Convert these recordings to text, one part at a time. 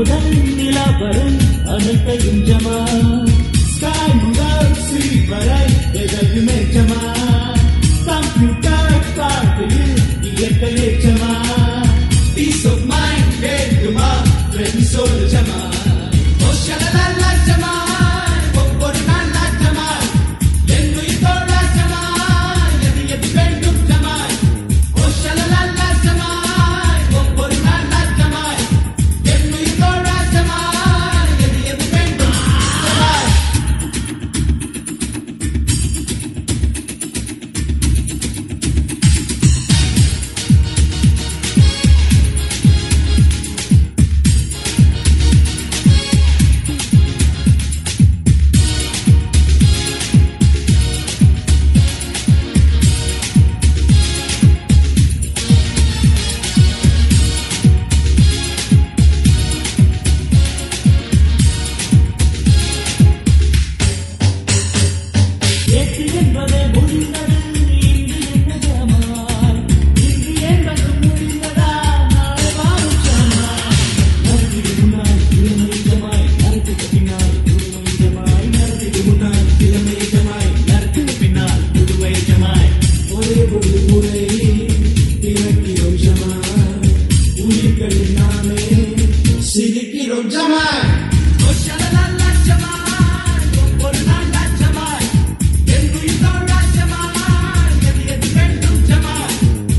முதல் நிலா வரை அனைத்தையும் ஜமா ஸ்கை முதல் சி வரை எதையுமே ஜமா கம்ப்யூட்டர் பார்க்கையில் இயற்கையே ஜமா பீஸ் ஆஃப் மைண்ட் வேண்டுமா ஃப்ரெண்ட்ஸ் சொல்லு ஜமா ஓ ஷலலலா ஜமா ஒவ்வொரு நாள் ஜமா என்னுயிர் தோழா ஜமா எது எது வேண்டும் ஜமா ஓ ஷலலலா ஜமா ஒவ்வொரு நாள் ஜமா என்னுயிர் தோழா ஜமா எது எது வேண்டும் ஜமா எட்டு என்பதே முடிந்தது இன்று என்ன ஜமால் இன்று என்பது முடிந்ததா நாளை வாழும் ஜமால் நடத்திடு முன்னால் இளமை ஜமாய் நடத்திடு பின்னால் புதுமை ஜமாய் நடத்திடு முன்னால் இளமை ஜமாய் நடத்திடு பின்னால் புதுமை ஜமாய் ஒரே ஒரு முறை பிறக்கிறோம் ஜமாய் உயிர்களில் நாமே சிரிக்கிறோம் ஜமாய் ஓ ஷலலலா ஜமாய் ஒவ்வொரு நாள் ஜமாய் என்னுயிர் தோழா ஜமாய் எது எது வேண்டும் ஜமாய்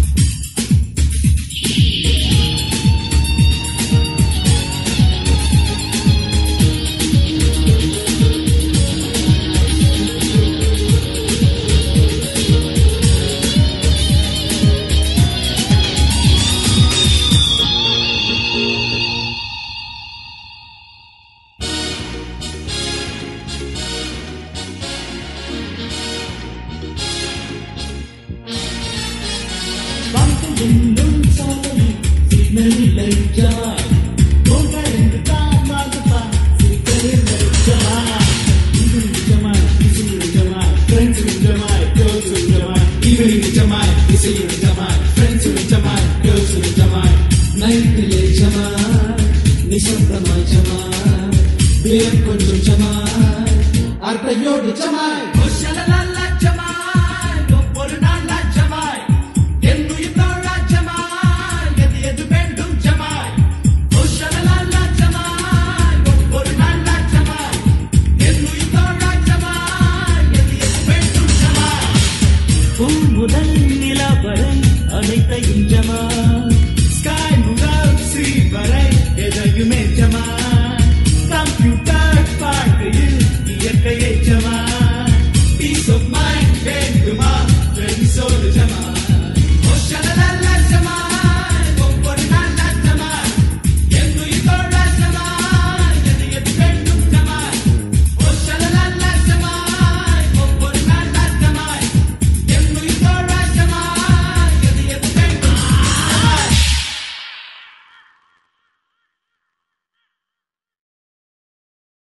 வாழ்க்கை என்னும் சாலை சிக்னல் இல்லை ஜாய் போகறிந்து தான் வாழ்ந்துப்பா சிக்கலில்லை ஜமாய் ஈவினிங் ஜமாய் இசையில் ஜமாய் ஃப்ரெண்ட்ஸுடன் ஜமாய் கேர்ள்ஸுடன் ஜமாய் ஈவினிங் ஜமாய் இசையில் ஜமாய் ஃப்ரெண்ட்ஸுடன் ஜமாய் கேர்ள்ஸுடன் ஜமாய் நைட்டிலே ஜமாய் நிசப்தமாய் ஜமாய் பேர் கொஞ்சம் ஜமாய் அர்த்தையோடு ஜமாய் ஷலலலா ஜமாய் ஒவ்வொரு நாள் ஜமாய் என்னுயிர் தோழா ஜமாய் எது எது வேண்டும் ஜமாய் ஓ ஷலலலா ஜமாய் ஒவ்வொரு நாள் ஜமாய் என்னுயிர் தோழா ஜமாய் எது எது வேண்டும் ஜமாய் பூ முதல் நிலா வரை அனைத்தையும் ஜமா ஸ்கை முதல் சி வரை எதையுமே ஜமா கம்ப்யூட்டர் பார்க்கையில் இயற்கையை ஜமா